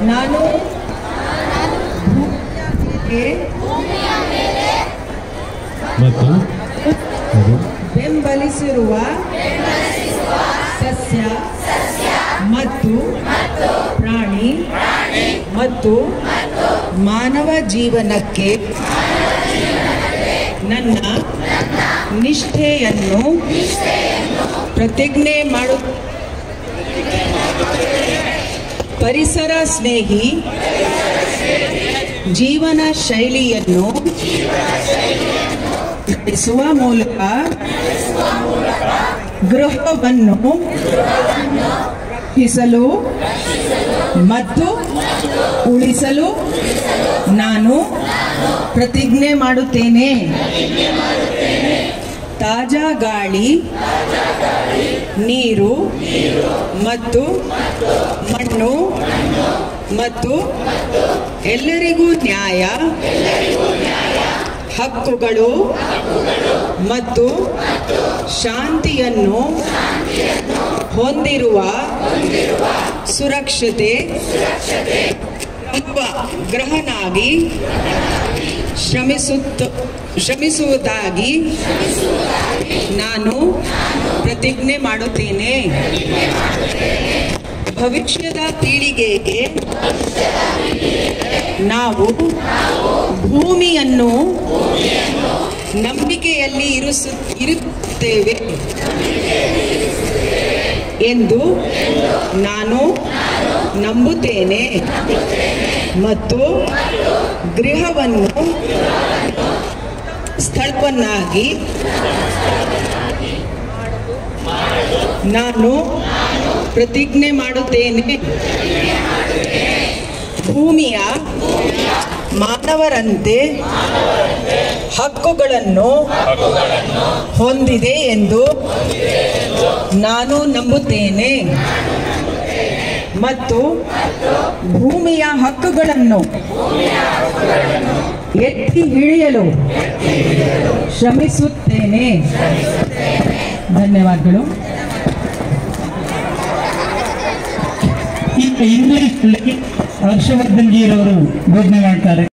ನಾನು ಭೂಮಿಯ ಮೇಲೆ ಮತ್ತು ಅದು ಬೆಂಬಲಿಸಿರುವ ಸಸ್ಯ ಮತ್ತು ಪ್ರಾಣಿ ಮತ್ತು ಮಾನವ ಜೀವನಕ್ಕೆ ನನ್ನ ನಿಷ್ಠೆಯನ್ನು ಪ್ರತಿಜ್ಞೆ ಮಾಡು ಪರಿಸರ ಸ್ನೇಹಿ ಜೀವನ ಶೈಲಿಯನ್ನು ನಡೆಸುವ ಮೂಲಕ ಗೃಹವನ್ನು ರಕ್ಷಿಸಲು ಮತ್ತು ಉಳಿಸಲು ನಾನು ಪ್ರತಿಜ್ಞೆ ಮಾಡುತ್ತೇನೆ ತಾಜಾ ಗಾಳಿ ನೀರು ಮತ್ತು ಮಣ್ಣು ಮತ್ತು ಎಲ್ಲರಿಗೂ ನ್ಯಾಯ ಹಕ್ಕುಗಳು ಮತ್ತು ಶಾಂತಿಯನ್ನು ಹೊಂದಿರುವ ಸುರಕ್ಷತೆ ಎಂಬ ಗ್ರಹನಾಗಿ ಶ್ರಮಿಸುತ್ತ ಶ್ರಮಿಸುವುದಾಗಿ ನಾನು ಪ್ರತಿಜ್ಞೆ ಮಾಡುತ್ತೇನೆ ಭವಿಷ್ಯದ ಪೀಳಿಗೆಗೆ ನಾವು ಭೂಮಿಯನ್ನು ನಂಬಿಕೆಯಲ್ಲಿ ಇರಿಸು ಇರುತ್ತೇವೆ ಎಂದು ನಾನು ನಂಬುತ್ತೇನೆ ಮತ್ತು ಗೃಹವನ್ನು ಸ್ಥಳವನ್ನಾಗಿ ನಾನು ಪ್ರತಿಜ್ಞೆ ಮಾಡುತ್ತೇನೆ ಭೂಮಿಯ ಮಾನವರಂತೆ ಹಕ್ಕುಗಳನ್ನು ಹೊಂದಿದೆ ಎಂದು ನಾನು ನಂಬುತ್ತೇನೆ ಮತ್ತು ಭೂಮಿಯ ಹಕ್ಕುಗಳನ್ನು ಎತ್ತಿ ಹಿಡಿಯಲು ಶ್ರಮಿಸುತ್ತೇನೆ ಧನ್ಯವಾದಗಳು ಈಗ ಇಂಗ್ಲಿಷ್ ಹರ್ಷವರ್ಧನ್ ಜೀರವರು ಬೋಧನೆ ಮಾಡ್ತಾರೆ